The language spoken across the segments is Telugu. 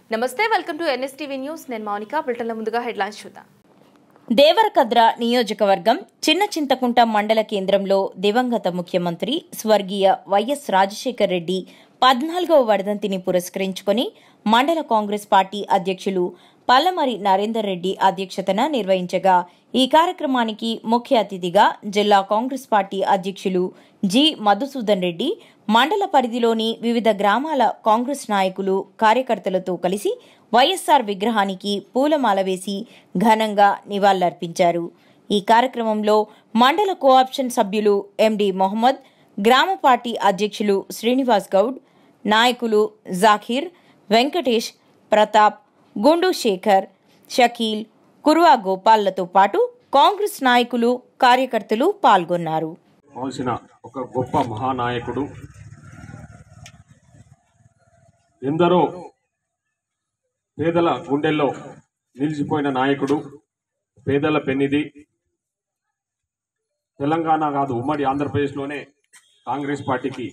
నమస్తే వెల్కమ్ టు ఎన్ఎస్టీవీ న్యూస్ నేను మౌనిక బులెటిన్ల ముందుగా హెడ్లైన్స్ చూద్దాం దేవరకద్ర నియోజకవర్గం చిన్న చింతకుంట మండల కేంద్రంలో దివంగత ముఖ్యమంత్రి స్వర్గీయ వైఎస్ రాజశేఖర్ రెడ్డి పద్నాలుగవ వర్ధంతిని పురస్కరించుకొని మండల కాంగ్రెస్ పార్టీ అధ్యక్షులు పల్లమరి నరేందర్ రెడ్డి అధ్యక్షతన నిర్వహించగా ఈ కార్యక్రమానికి ముఖ్య అతిథిగా జిల్లా కాంగ్రెస్ పార్టీ అధ్యక్షులు జి మధుసూదన్ రెడ్డి మండల పరిధిలోని వివిధ గ్రామాల కాంగ్రెస్ నాయకులు కార్యకర్తలతో కలిసి వైఎస్సార్ విగ్రహానికి పూలమాల వేసి ఘనంగా నివాళులర్పించారు ఈ కార్యక్రమంలో మండల కోఆప్షన్ సభ్యులు ఎండి మొహమ్మద్ గ్రామ పార్టీ అధ్యక్షులు శ్రీనివాస్ గౌడ్ నాయకులు జాకీర్ వెంకటేష్ ప్రతాప్ గుండు శేఖర్ షకీల్ కుర్వా గోపాల్లతో పాటు కాంగ్రెస్ నాయకులు కార్యకర్తలు పాల్గొన్నారు కావాల్సిన ఒక గొప్ప మహానాయకుడు ఎందరో పేదల గుండెల్లో నిలిచిపోయిన నాయకుడు పేదల పెన్నిది తెలంగాణ కాదు ఉమ్మడి ఆంధ్రప్రదేశ్లోనే కాంగ్రెస్ పార్టీకి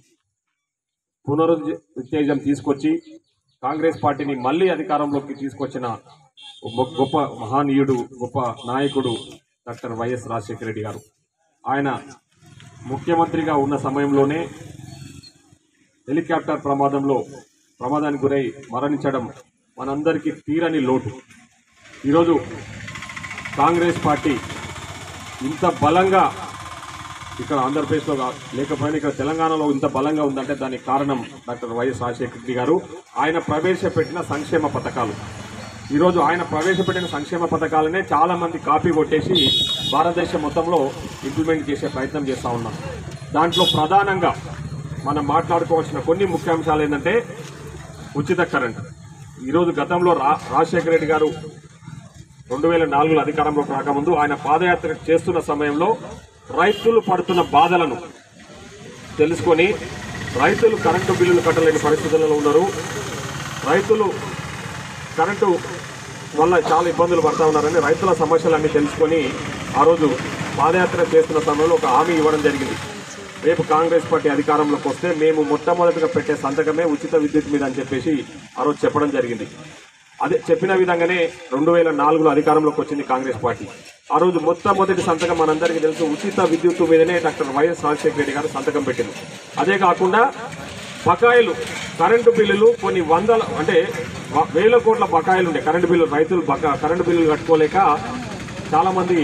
పునరుత్తేజం తీసుకొచ్చి కాంగ్రెస్ పార్టీని మళ్ళీ అధికారంలోకి తీసుకొచ్చిన ఒక గొప్ప మహానీయుడు గొప్ప నాయకుడు డాక్టర్ వైఎస్ రాజశేఖర రెడ్డి గారు ఆయన ముఖ్యమంత్రిగా ఉన్న సమయంలోనే హెలికాప్టర్ ప్రమాదంలో ప్రమాదానికి గురై మరణించడం మనందరికీ తీరని లోటు ఈరోజు కాంగ్రెస్ పార్టీ ఇంత బలంగా ఇక్కడ ఆంధ్రప్రదేశ్లో కా- లేకపోయినా ఇక్కడ తెలంగాణలో ఇంత బలంగా ఉందంటే దానికి కారణం డాక్టర్ వైఎస్ రాజశేఖర రెడ్డి గారు ఆయన ప్రవేశపెట్టిన సంక్షేమ పథకాలు ఈరోజు ఆయన ప్రవేశపెట్టిన సంక్షేమ పథకాలనే చాలా మంది కాపీ కొట్టేసి భారతదేశం మొత్తంలో ఇంప్లిమెంట్ చేసే ప్రయత్నం చేస్తూ ఉన్నాం దాంట్లో ప్రధానంగా మనం మాట్లాడుకోవాల్సిన కొన్ని ముఖ్యాంశాలు ఏంటంటే ఉచిత కరెంట్ ఈరోజు గతంలో రా రాజశేఖర రెడ్డి గారు రెండు వేల నాలుగులో అధికారంలోకి రాకముందు ఆయన పాదయాత్ర చేస్తున్న సమయంలో రైతులు పడుతున్న బాధలను తెలుసుకొని రైతులు కరెంటు బిల్లులు కట్టలేని పరిస్థితులలో ఉన్నారు రైతులు కరెంటు వల్ల చాలా ఇబ్బందులు పడతా ఉన్నారని రైతుల సమస్యలన్నీ తెలుసుకొని ఆ రోజు పాదయాత్ర చేస్తున్న సమయంలో ఒక హామీ ఇవ్వడం జరిగింది రేపు కాంగ్రెస్ పార్టీ అధికారంలోకి వస్తే మేము మొట్టమొదటిగా పెట్టే సంతకమే ఉచిత విద్యుత్ మీద అని చెప్పేసి ఆ రోజు చెప్పడం జరిగింది అదే చెప్పిన విధంగానే రెండు వేల నాలుగులో అధికారంలోకి వచ్చింది కాంగ్రెస్ పార్టీ ఆ రోజు మొట్టమొదటి సంతకం మనందరికీ తెలుసు ఉచిత విద్యుత్ మీదనే డాక్టర్ వైఎస్ రాజశేఖర రెడ్డి గారు సంతకం పెట్టింది అదే కాకుండా బకాయిలు కరెంటు బిల్లులు కొన్ని వందల అంటే వ- వేల కోట్ల బకాయిలు ఉండే కరెంటు బిల్లులు రైతులు బకా కరెంటు బిల్లులు కట్టుకోలేక చాలా మంది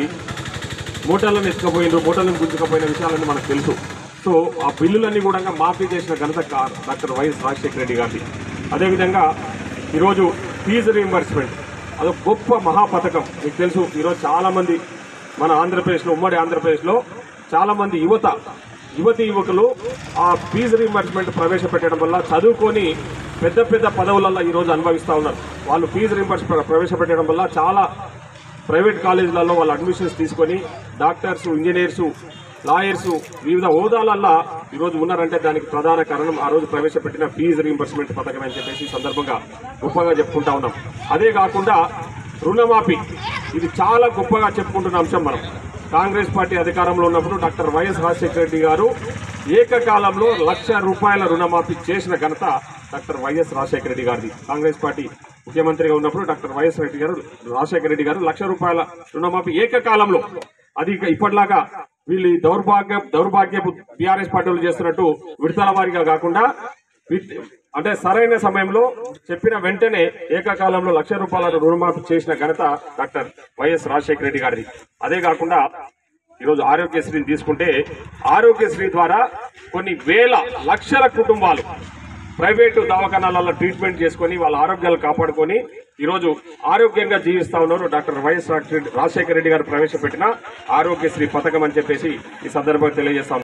మూటలను ఎత్తుకపోయినారు మూటలను గుంజుకపోయిన విషయాలన్నీ మనకు తెలుసు సో ఆ బిల్లులన్నీ కూడా మాఫీ చేసిన ఘనత కా- డాక్టర్ వైఎస్ రాజశేఖర రెడ్డి గారిది అదేవిధంగా ఈరోజు ఫీజు రీంబర్స్మెంట్ అదొక గొప్ప మహాపథకం మీకు తెలుసు ఈరోజు చాలా మంది మన ఆంధ్రప్రదేశ్లో ఉమ్మడి ఆంధ్రప్రదేశ్లో చాలా మంది యువత యువతి యువకులు ఆ ఫీజు రీంబర్స్మెంట్ ప్రవేశపెట్టడం వల్ల చదువుకొని పెద్ద పెద్ద పదవులలో ఈరోజు అనుభవిస్తూ ఉన్నారు వాళ్ళు ఫీజు రీంబర్స్మెంట్ ప్రవేశపెట్టడం వల్ల చాలా ప్రైవేట్ కాలేజీలలో వాళ్ళు అడ్మిషన్స్ తీసుకొని డాక్టర్స్ ఇంజనీర్స్ లాయర్స్ వివిధ హోదాలల్లో ఈరోజు ఉన్నారంటే దానికి ప్రధాన కారణం ఆ రోజు ప్రవేశపెట్టిన ఫీజు రీంబర్స్మెంట్ పథకం అని చెప్పేసి ఈ సందర్భంగా గొప్పగా చెప్పుకుంటా ఉన్నాం అదే కాకుండా రుణమాఫీ ఇది చాలా గొప్పగా చెప్పుకుంటున్న అంశం మనం కాంగ్రెస్ పార్టీ అధికారంలో ఉన్నప్పుడు డాక్టర్ వైఎస్ రాజశేఖర రెడ్డి గారు ఏకకాలంలో లక్ష రూపాయల రుణమాఫీ చేసిన ఘనత డాక్టర్ వైఎస్ రాజశేఖర రెడ్డి గారిది కాంగ్రెస్ పార్టీ ముఖ్యమంత్రిగా ఉన్నప్పుడు డాక్టర్ వైఎస్ రెడ్డి గారు రాజశేఖర రెడ్డి గారు లక్ష రూపాయల రుణమాఫీ ఏకకాలంలో అది ఇక ఇప్పటిలాగా వీళ్ళు ఈ దౌర్భాగ్య దౌర్భాగ్యపు టీఆర్ఎస్ పార్టీలు చేస్తున్నట్టు విడతల వారీగా కాకుండా విత్- అంటే సరైన సమయంలో చెప్పిన వెంటనే ఏకకాలంలో లక్ష రూపాయల రుణమాఫీ చేసిన ఘనత డాక్టర్ వైఎస్ రాజశేఖర రెడ్డి గారిది అదే కాకుండా ఈరోజు ఆరోగ్యశ్రీని తీసుకుంటే ఆరోగ్యశ్రీ ద్వారా కొన్ని వేల లక్షల కుటుంబాలు ప్రైవేటు దవాఖానాలలో ట్రీట్మెంట్ చేసుకొని వాళ్ళ ఆరోగ్యాలు కాపాడుకొని ఈరోజు ఆరోగ్యంగా జీవిస్తా ఉన్నారు డాక్టర్ వైఎస్ రాజశేఖర రెడ్డి గారు ప్రవేశపెట్టిన ఆరోగ్యశ్రీ పథకం అని చెప్పేసి ఈ సందర్భంగా తెలియజేస్తాం